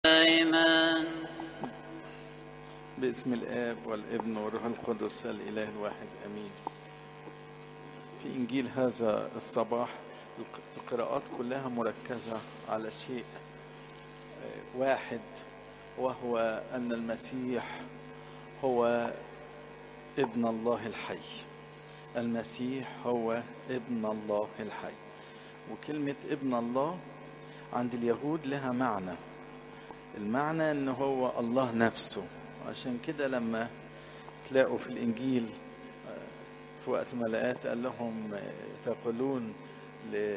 دائما باسم الآب والابن والروح القدس الإله الواحد أمين في إنجيل هذا الصباح الق- القراءات كلها مركزة على شيء آه، واحد وهو أن المسيح هو ابن الله الحي المسيح هو ابن الله الحي وكلمة ابن الله عند اليهود لها معنى المعنى ان هو الله نفسه عشان كده لما تلاقوا في الانجيل آه، في وقت ما لقات قال لهم آه، تقولون ل... آه،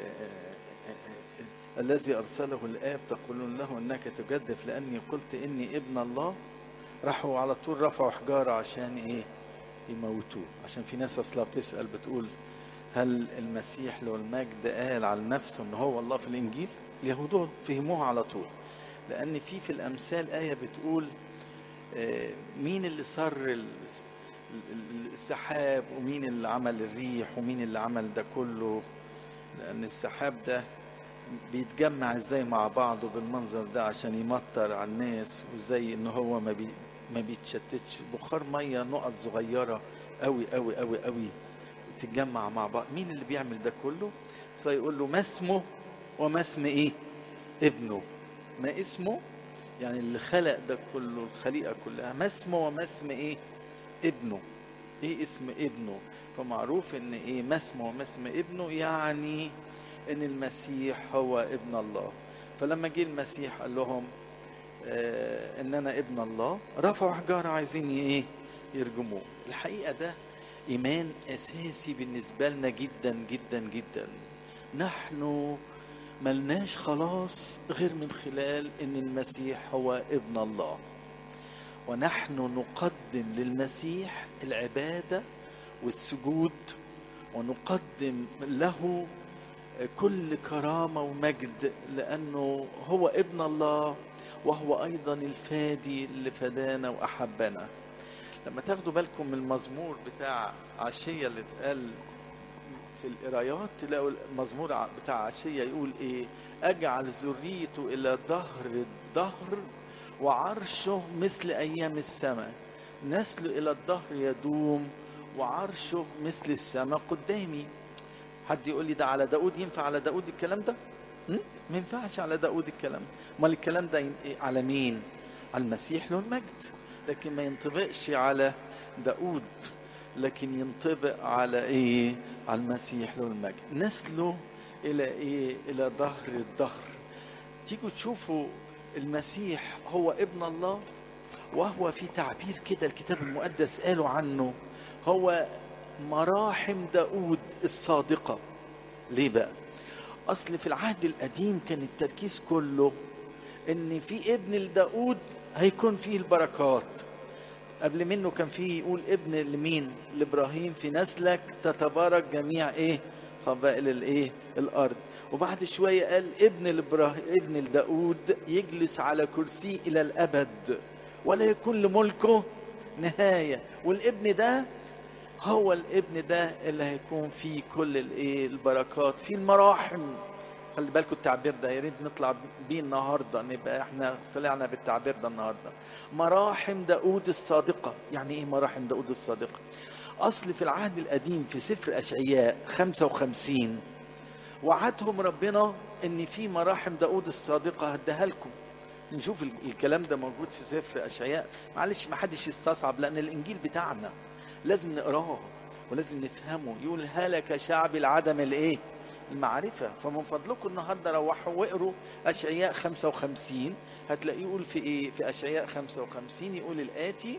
آه، الذي ارسله الاب تقولون له انك تجدف لاني قلت اني ابن الله راحوا على طول رفعوا حجاره عشان ايه يموتوه عشان في ناس اصلا بتسال بتقول هل المسيح له المجد قال على نفسه ان هو الله في الانجيل اليهود فهموها على طول لان في في الامثال ايه بتقول آه، مين اللي صر ال- ال- السحاب ومين اللي عمل الريح ومين اللي عمل ده كله لان السحاب ده بيتجمع ازاي مع بعضه بالمنظر ده عشان يمطر على الناس وازاي ان هو ما بي ما بيتشتتش بخار ميه نقط صغيره قوي قوي قوي قوي تتجمع مع بعض مين اللي بيعمل ده كله فيقول له ما اسمه وما اسم ايه ابنه ما اسمه يعني اللي خلق ده كله الخليقه كلها ما اسمه وما اسم ايه ابنه ايه اسم ابنه فمعروف ان ايه ما اسمه وما اسم ابنه يعني ان المسيح هو ابن الله فلما جه المسيح قال لهم آه ان انا ابن الله رفعوا حجاره عايزين ايه يرجموه الحقيقه ده ايمان اساسي بالنسبه لنا جدا جدا جدا نحن ملناش خلاص غير من خلال ان المسيح هو ابن الله ونحن نقدم للمسيح العباده والسجود ونقدم له كل كرامه ومجد لانه هو ابن الله وهو ايضا الفادي اللي فدانا واحبنا لما تاخدوا بالكم من المزمور بتاع عشيه اللي اتقال في القرايات تلاقوا المزمور ع- بتاع عشيه يقول ايه اجعل ذريته الى ظهر الدهر وعرشه مثل ايام السماء نسله الى الدهر يدوم وعرشه مثل السماء قدامي حد يقول لي ده على داود ينفع على داود الكلام ده م? ما ينفعش على داود الكلام ده امال الكلام ده ين- إيه؟ على مين على المسيح له المجد لكن ما ينطبقش على داود لكن ينطبق على ايه على المسيح له المجد نسله الى ايه الى ظهر الظهر تيجوا تشوفوا المسيح هو ابن الله وهو في تعبير كده الكتاب المقدس قالوا عنه هو مراحم داود الصادقة ليه بقى أصل في العهد القديم كان التركيز كله إن في ابن لداود هيكون فيه البركات قبل منه كان فيه يقول ابن لمين لابراهيم في نسلك تتبارك جميع ايه قبائل الايه الارض وبعد شويه قال ابن لابراهيم ابن لداود يجلس على كرسي الى الابد ولا يكون لملكه نهايه والابن ده هو الابن ده اللي هيكون فيه كل الايه البركات في المراحم خلي بالكم التعبير ده يا ريت نطلع بيه النهارده نبقى احنا طلعنا بالتعبير ده النهارده مراحم داود الصادقه يعني ايه مراحم داود الصادقه اصل في العهد القديم في سفر اشعياء 55 وعدهم ربنا ان في مراحم داود الصادقه هديها لكم نشوف ال- الكلام ده موجود في سفر اشعياء معلش ما حدش يستصعب لان الانجيل بتاعنا لازم نقراه ولازم نفهمه يقول هلك شعب العدم الايه المعرفة فمن فضلكم النهاردة روحوا واقروا أشعياء 55 هتلاقيه يقول في إيه في أشعياء 55 يقول الآتي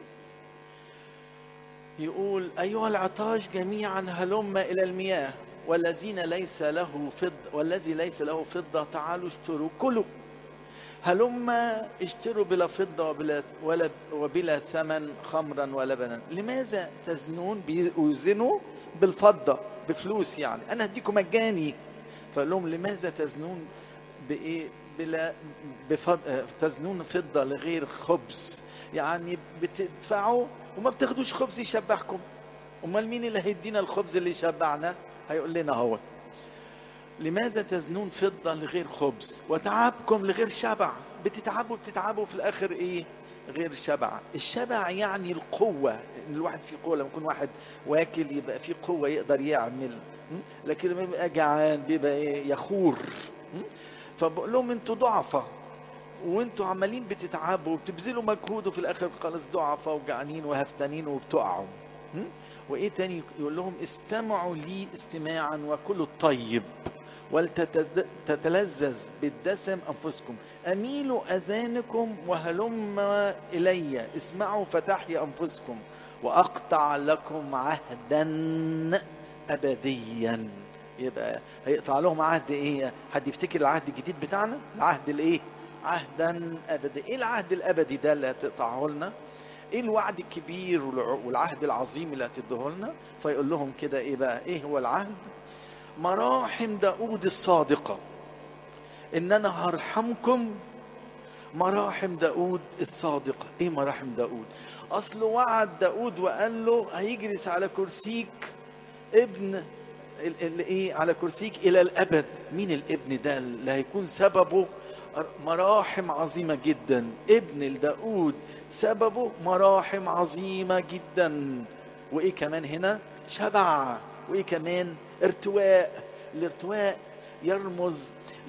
يقول أيها العطاش جميعا هلم إلى المياه والذين ليس له فضة والذي ليس له فضة تعالوا اشتروا كلوا هلم اشتروا بلا فضة وبلا, ولا وبلا ثمن خمرا ولبنا لماذا تزنون بيوزنوا بالفضة بفلوس يعني أنا هديكم مجاني فقال لهم لماذا تزنون بإيه بلا بفض... تزنون فضة لغير خبز يعني بتدفعوا وما بتاخدوش خبز يشبعكم امال مين اللي هيدينا الخبز اللي يشبعنا هيقول لنا هو لماذا تزنون فضة لغير خبز وتعبكم لغير شبع بتتعبوا بتتعبوا في الاخر ايه غير شبع الشبع يعني القوة ان الواحد فيه قوة لما يكون واحد واكل يبقى فيه قوة يقدر يعمل م? لكن لما يبقى جعان بيبقى ايه يخور م? فبقول لهم انتوا ضعفة وانتوا عمالين بتتعبوا وبتبذلوا مجهود وفي الاخر خالص ضعفة وجعانين وهفتانين وبتقعوا م? وايه تاني يقول لهم استمعوا لي استماعا وكلوا الطيب ولتتلذذ بالدسم انفسكم اميلوا اذانكم وهلم الي اسمعوا فتحيا انفسكم واقطع لكم عهدا ابديا يبقى هيقطع لهم عهد ايه حد يفتكر العهد الجديد بتاعنا العهد الايه عهدا ابدي ايه العهد الابدي ده اللي هتقطعه لنا ايه الوعد الكبير والعهد العظيم اللي هتديه لنا فيقول لهم كده ايه بقى ايه هو العهد مراحم داود الصادقة ان انا هرحمكم مراحم داود الصادقة ايه مراحم داود اصل وعد داود وقال له هيجلس على كرسيك ابن اللي ايه على كرسيك الى الابد مين الابن ده اللي هيكون سببه مراحم عظيمة جدا ابن لداود سببه مراحم عظيمة جدا وايه كمان هنا شبع وايه كمان ارتواء الارتواء يرمز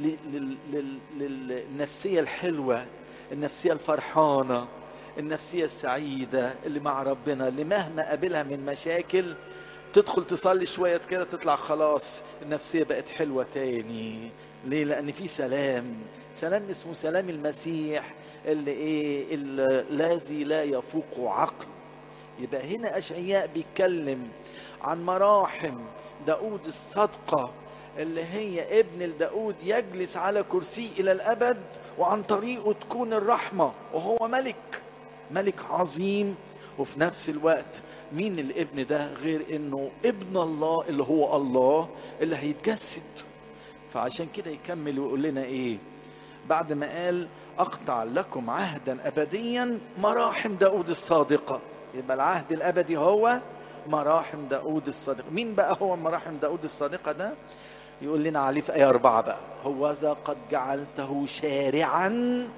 للنفسية الحلوة النفسية الفرحانة النفسية السعيدة اللي مع ربنا اللي مهما قابلها من مشاكل تدخل تصلي شوية كده تطلع خلاص النفسية بقت حلوة تاني ليه لأن في سلام سلام اسمه سلام المسيح اللي ايه الذي لا يفوق عقل يبقى هنا أشعياء بيتكلم عن مراحم داود الصدقة اللي هي ابن لداود يجلس على كرسي إلى الأبد وعن طريقه تكون الرحمة وهو ملك ملك عظيم وفي نفس الوقت مين الابن ده غير انه ابن الله اللي هو الله اللي هيتجسد فعشان كده يكمل ويقول لنا ايه بعد ما قال اقطع لكم عهدا ابديا مراحم داود الصادقة يبقى العهد الابدي هو مراحم داود الصادق مين بقى هو مراحم داود الصادقة ده يقول لنا عليه في آية أربعة بقى هو ذا قد جعلته شارعا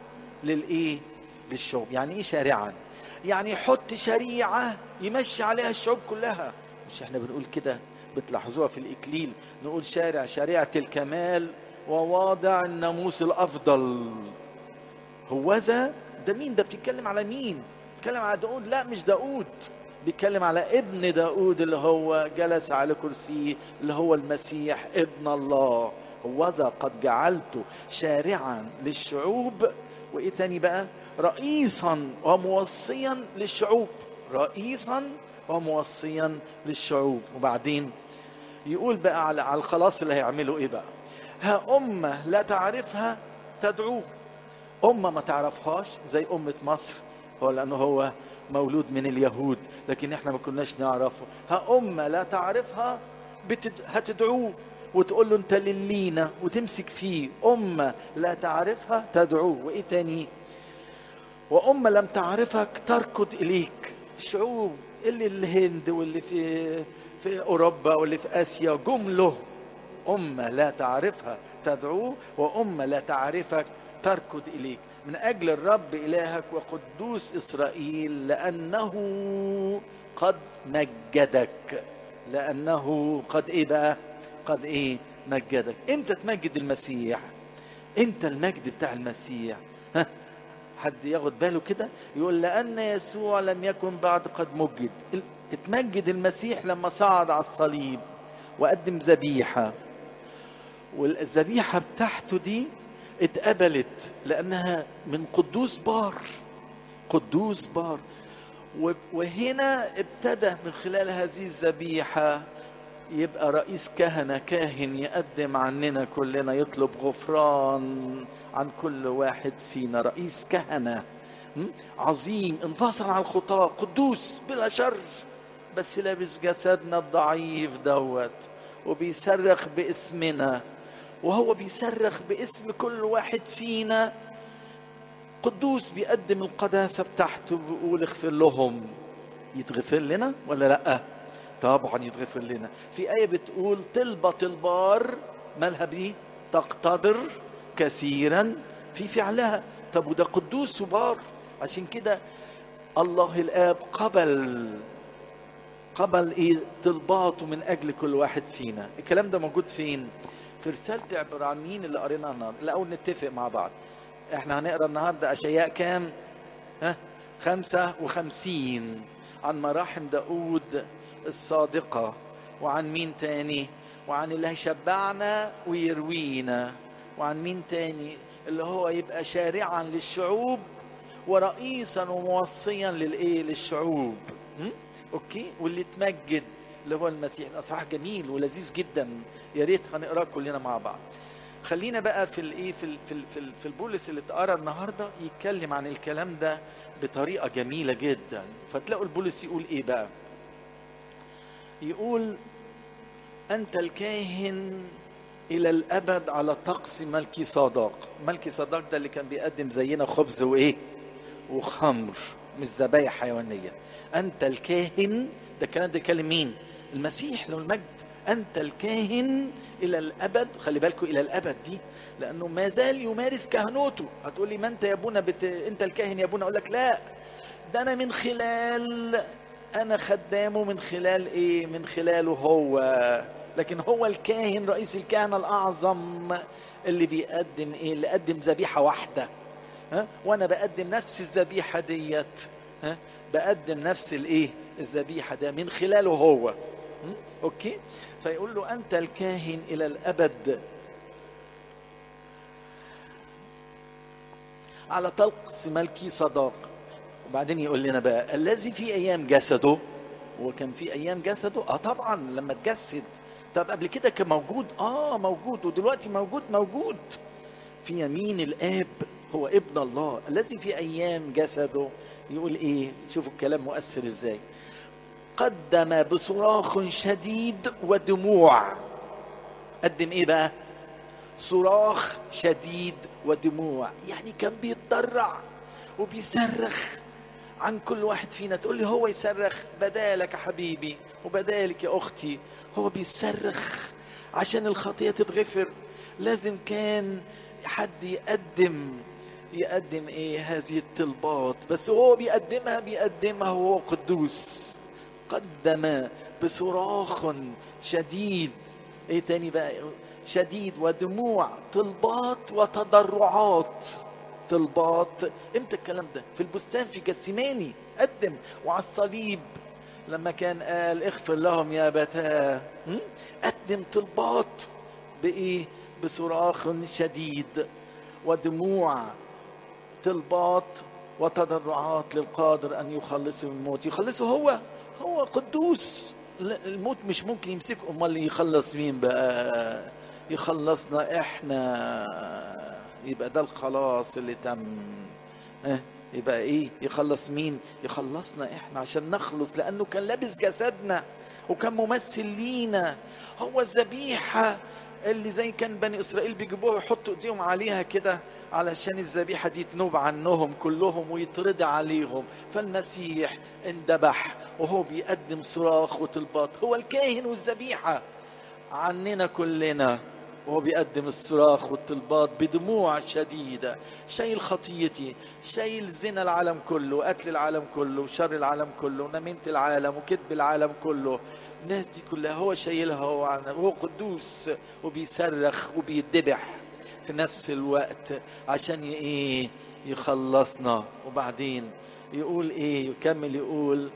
للإيه للشعوب يعني إيه شارعا يعني يحط شريعة يمشي عليها الشعوب كلها مش احنا بنقول كده بتلاحظوها في الإكليل نقول شارع شريعة الكمال وواضع الناموس الأفضل هو ذا ده مين ده بتتكلم على مين بتتكلم على داود لا مش داود بيتكلم على ابن داود اللي هو جلس على كرسيه اللي هو المسيح ابن الله هوذا قد جعلته شارعا للشعوب وايه تاني بقى رئيسا وموصيا للشعوب رئيسا وموصيا للشعوب وبعدين يقول بقى على على الخلاص اللي هيعملوا ايه بقى ها أمة لا تعرفها تدعوه أمة ما تعرفهاش زي أمة مصر هو لأنه هو مولود من اليهود لكن احنا ما كناش نعرفه ها أمة لا تعرفها بتد... هتدعوه وتقول له انت للينا وتمسك فيه أمة لا تعرفها تدعوه وإيه تاني وأمة لم تعرفك تركض إليك شعوب اللي الهند واللي في في أوروبا واللي في آسيا جم له أمة لا تعرفها تدعوه وأمة لا تعرفك تركض إليك من أجل الرب إلهك وقدوس إسرائيل لأنه قد مجدك لأنه قد إيه بقى قد إيه مجدك إمتى تمجد المسيح إمتى المجد بتاع المسيح ها حد ياخد باله كده يقول لأن يسوع لم يكن بعد قد مجد اتمجد المسيح لما صعد على الصليب وقدم ذبيحة والذبيحة بتاعته دي اتقبلت لأنها من قدوس بار قدوس بار وهنا ابتدى من خلال هذه الذبيحة يبقى رئيس كهنة كاهن يقدم عننا كلنا يطلب غفران عن كل واحد فينا رئيس كهنة عظيم انفصل عن الخطاة قدوس بلا شر بس لابس جسدنا الضعيف دوت وبيصرخ باسمنا وهو بيصرخ باسم كل واحد فينا قدوس بيقدم القداسة بتاعته بيقول اغفر لهم يتغفر لنا ولا لأ طبعا يتغفر لنا في آية بتقول طلبة البار مالها بيه تقتدر كثيرا في فعلها طب وده قدوس وبار عشان كده الله الاب قبل قبل ايه طلباته من اجل كل واحد فينا الكلام ده موجود فين في رسالة عبرانيين اللي قريناها النهارده الاول نتفق مع بعض احنا هنقرا النهارده اشياء كام ها خمسة وخمسين عن مراحم داود الصادقة وعن مين تاني وعن اللي هيشبعنا ويروينا وعن مين تاني اللي هو يبقى شارعا للشعوب ورئيسا وموصيا للايه للشعوب م? اوكي واللي تمجد اللي هو المسيح اصحاح جميل ولذيذ جدا يا ريت هنقراه كلنا مع بعض خلينا بقى في الايه في ال في ال في, ال في البولس اللي اتقرا النهارده يتكلم عن الكلام ده بطريقه جميله جدا فتلاقوا البولس يقول ايه بقى يقول انت الكاهن الى الابد على طقس ملكي صداق ملكي صداق ده اللي كان بيقدم زينا خبز وايه وخمر مش ذبايح حيوانيه انت الكاهن ده الكلام ده يكلم مين المسيح له المجد انت الكاهن الى الابد خلي بالكم الى الابد دي لانه ما زال يمارس كهنوته هتقول لي ما انت يا ابونا بت... انت الكاهن يا ابونا اقول لك لا ده انا من خلال انا خدامه من خلال ايه من خلاله هو لكن هو الكاهن رئيس الكهنه الاعظم اللي بيقدم ايه اللي قدم ذبيحه واحده ها وانا بقدم نفس الذبيحه ديت ها بقدم نفس الايه الذبيحه ده من خلاله هو م? اوكي فيقول له انت الكاهن الى الابد على طقس ملكي صداق وبعدين يقول لنا بقى الذي في ايام جسده وكان في ايام جسده اه طبعا لما اتجسد طب قبل كده كان موجود اه موجود ودلوقتي موجود موجود في يمين الاب هو ابن الله الذي في ايام جسده يقول ايه شوفوا الكلام مؤثر ازاي قدم بصراخ شديد ودموع قدم ايه بقى صراخ شديد ودموع يعني كان بيتضرع وبيصرخ عن كل واحد فينا تقول لي هو يصرخ بدالك يا حبيبي وبدالك يا اختي هو بيصرخ عشان الخطيه تتغفر لازم كان حد يقدم يقدم ايه هذه الطلبات بس هو بيقدمها بيقدمها وهو قدوس قدم بصراخ شديد ايه تاني بقى شديد ودموع طلبات وتضرعات طلبات امتى الكلام ده في البستان في جسيماني قدم وعلى الصليب لما كان قال اغفر لهم يا بتاه قدم طلبات بايه بصراخ شديد ودموع طلبات وتضرعات للقادر ان يخلصه من الموت يخلصه هو هو قدوس الموت مش ممكن يمسكه امال يخلص مين بقى يخلصنا احنا يبقى ده الخلاص اللي تم اه يبقى ايه يخلص مين يخلصنا احنا عشان نخلص لانه كان لابس جسدنا وكان ممثل لينا هو الذبيحه اللي زي كان بني اسرائيل بيجيبوها ويحطوا ايديهم عليها كده علشان الذبيحه دي تنوب عنهم كلهم ويترضى عليهم فالمسيح اندبح وهو بيقدم صراخ وطلبات هو الكاهن والذبيحه عننا كلنا وهو بيقدم الصراخ والطلبات بدموع شديدة شايل خطيتي شايل زنا العالم كله وقتل العالم كله وشر العالم كله ونميمة العالم وكذب العالم كله الناس دي كلها هو شايلها هو وهو قدوس وبيصرخ وبيدبح في نفس الوقت عشان ايه يخلصنا وبعدين يقول ايه يكمل يقول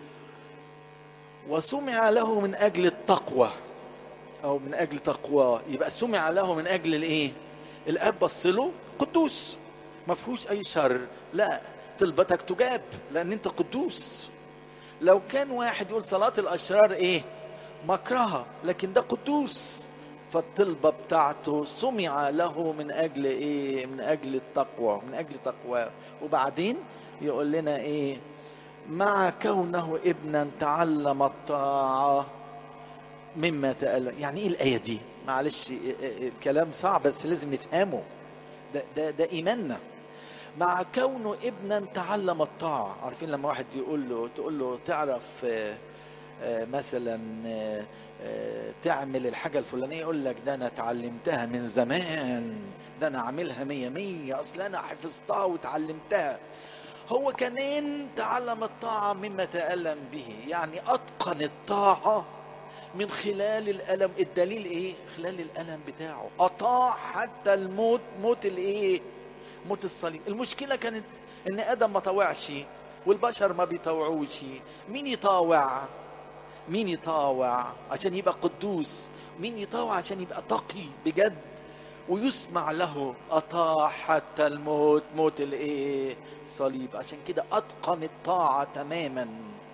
وسمع له من اجل التقوى او من اجل تقواه يبقى سمع له من اجل الايه الاب بص له قدوس ما فيهوش اي شر لا طلبتك تجاب لان انت قدوس لو كان واحد يقول صلاة الاشرار ايه مكرهة لكن ده قدوس فالطلبة بتاعته سمع له من اجل ايه من اجل التقوى من اجل تقواه وبعدين يقول لنا ايه مع كونه ابنا تعلم الطاعه مما تألم يعني ايه الآية دي معلش الكلام صعب بس لازم نفهمه ده, ده, ده إيماننا مع كونه ابنا تعلم الطاعة عارفين لما واحد يقول له تقول له تعرف مثلا تعمل الحاجة الفلانية يقول لك ده أنا اتعلمتها من زمان ده انا عاملها مية مية اصل انا حفظتها وتعلمتها هو كمان تعلم الطاعة مما تألم به يعني أتقن الطاعة من خلال الألم الدليل إيه؟ خلال الألم بتاعه أطاع حتى الموت موت الإيه؟ موت الصليب المشكلة كانت إن آدم ما طوعش والبشر ما بيطوعوش مين يطاوع؟ مين يطاوع عشان يبقى قدوس؟ مين يطاوع عشان يبقى تقي بجد؟ ويسمع له أطاع حتى الموت موت الايه الصليب عشان كده أتقن الطاعة تماما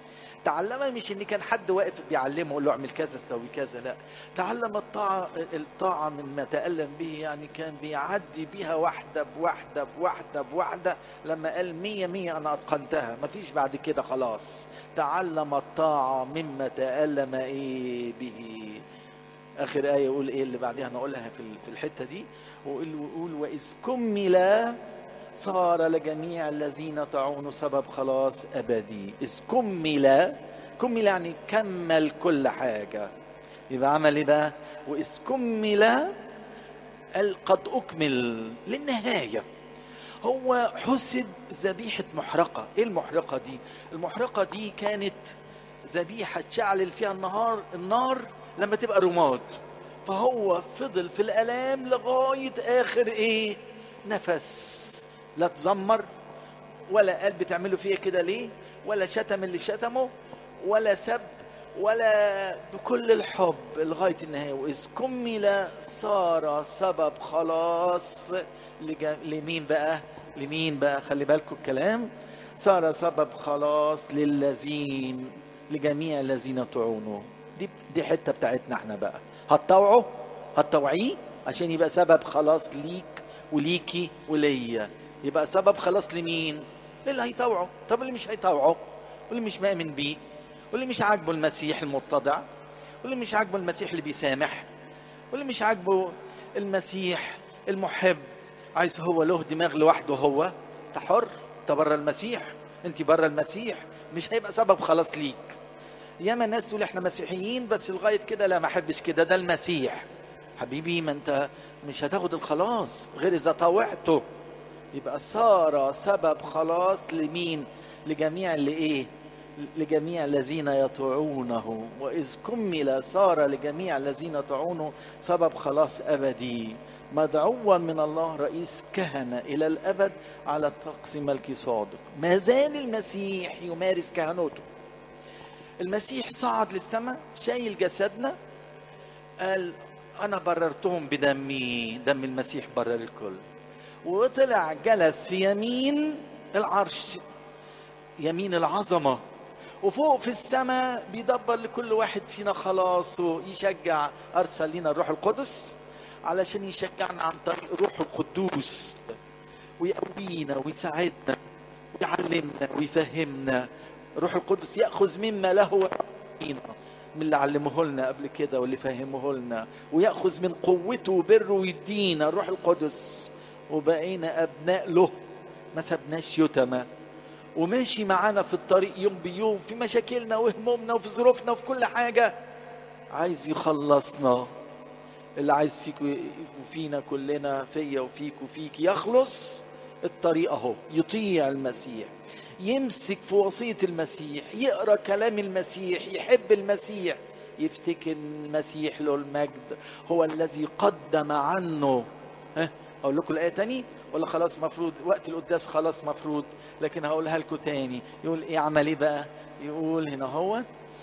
تعلم مش ان كان حد واقف بيعلمه يقول له اعمل كذا سوي كذا لا تعلم الطاعة الطاعة مما تألم به يعني كان بيعدي بيها واحدة بواحدة بواحدة بواحدة لما قال مية مية أنا أتقنتها مفيش بعد كده خلاص تعلم الطاعة مما تألم إيه به اخر ايه يقول ايه اللي بعدها نقولها في في الحته دي ويقول ويقول واذ كمل صار لجميع الذين طاعون سبب خلاص ابدي اذ كمل كمل يعني كمل كل حاجه يبقى عمل ايه بقى واذ كمل قال قد اكمل للنهايه هو حسب ذبيحه محرقه ايه المحرقه دي المحرقه دي كانت ذبيحه تشعل فيها النهار النار لما تبقى رماد فهو فضل في الالام لغايه اخر ايه نفس لا تزمر ولا قال بتعملوا فيا كده ليه ولا شتم اللي شتمه ولا سب ولا بكل الحب لغايه النهايه واذ كمل صار سبب خلاص لجا... لمين بقى لمين بقى خلي بالكم الكلام صار سبب خلاص للذين لجميع الذين طعنوا دي دي حته بتاعتنا احنا بقى هتطوعه هتطوعيه عشان يبقى سبب خلاص ليك وليكي وليا يبقى سبب خلاص لمين للي هيطوعه طب اللي مش هيطوعه واللي مش مؤمن بيه واللي مش عاجبه المسيح المتضع واللي مش عاجبه المسيح اللي بيسامح واللي مش عاجبه المسيح المحب عايز هو له دماغ لوحده هو انت حر انت بره المسيح انت بره المسيح مش هيبقى سبب خلاص ليك ياما الناس تقول احنا مسيحيين بس لغايه كده لا ما احبش كده ده المسيح حبيبي ما انت مش هتاخد الخلاص غير اذا طوعته يبقى صار سبب خلاص لمين لجميع اللي ايه لجميع الذين يطيعونه واذ كمل صار لجميع الذين يطيعونه سبب خلاص ابدي مدعوا من الله رئيس كهنة إلى الأبد على طقس ملك صادق ما زال المسيح يمارس كهنوته المسيح صعد للسماء شايل جسدنا قال انا بررتهم بدمي دم المسيح برر الكل وطلع جلس في يمين العرش يمين العظمه وفوق في السماء بيدبر لكل واحد فينا خلاصه يشجع ارسل لنا الروح القدس علشان يشجعنا عن طريق الروح القدوس ويقوينا ويساعدنا ويعلمنا ويفهمنا الروح القدس ياخذ مما له فينا من اللي علمه لنا قبل كده واللي فهمه لنا وياخذ من قوته وبره ويدينا الروح القدس وبقينا ابناء له ما سبناش يتمى وماشي معانا في الطريق يوم بيوم في مشاكلنا وهمومنا وفي ظروفنا وفي كل حاجه عايز يخلصنا اللي عايز فيك وفينا كلنا فيا وفيك وفيك يخلص الطريق اهو يطيع المسيح يمسك في وصية المسيح يقرأ كلام المسيح يحب المسيح يفتكر المسيح له المجد هو الذي قدم عنه ها اقول لكم الايه تاني ولا خلاص مفروض وقت القداس خلاص مفروض لكن هقولها لكم تاني يقول ايه عمل ايه بقى يقول هنا هو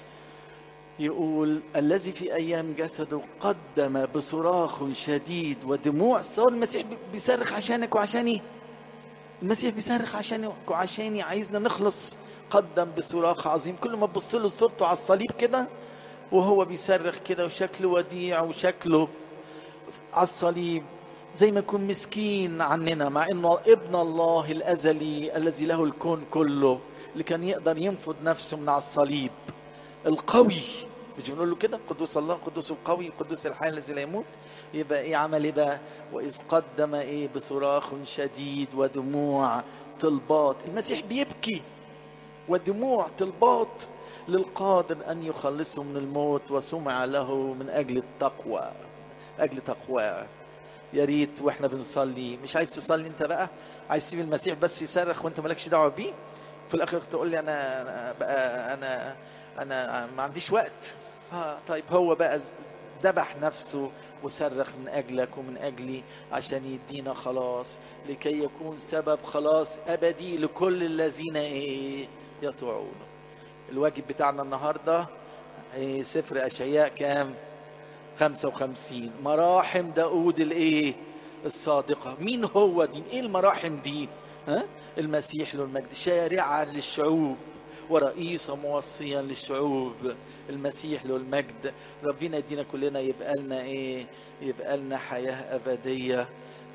يقول الذي في ايام جسده قدم بصراخ شديد ودموع صار المسيح بيصرخ عشانك وعشاني المسيح بيصرخ عشانك وعشاني عايزنا نخلص قدم بصراخ عظيم كل ما تبص له صورته على الصليب كده وهو بيصرخ كده وشكله وديع وشكله على الصليب زي ما يكون مسكين عننا مع انه ابن الله الازلي الذي له الكون كله اللي كان يقدر ينفض نفسه من على الصليب القوي مش بنقول له كده قدوس الله قدوس القوي قدوس الحي الذي لا يموت يبقى ايه عمل ايه بقى واذ قدم ايه بصراخ شديد ودموع طلبات المسيح بيبكي ودموع طلبات للقادر ان يخلصه من الموت وسمع له من اجل التقوى اجل تقواه يا ريت واحنا بنصلي مش عايز تصلي انت بقى عايز تسيب المسيح بس يصرخ وانت مالكش دعوه بيه في الاخر تقول لي انا أنا بقى انا انا ما عنديش وقت آه طيب هو بقى ذبح نفسه وصرخ من اجلك ومن اجلي عشان يدينا خلاص لكي يكون سبب خلاص ابدي لكل الذين ايه يطوعونه الواجب بتاعنا النهارده إيه سفر اشعياء كام 55 مراحم داود الايه الصادقه مين هو دي ايه المراحم دي ها المسيح له المجد شارعا للشعوب ورئيسا موصيا للشعوب المسيح له المجد ربنا يدينا كلنا يبقى لنا ايه يبقى لنا حياه ابديه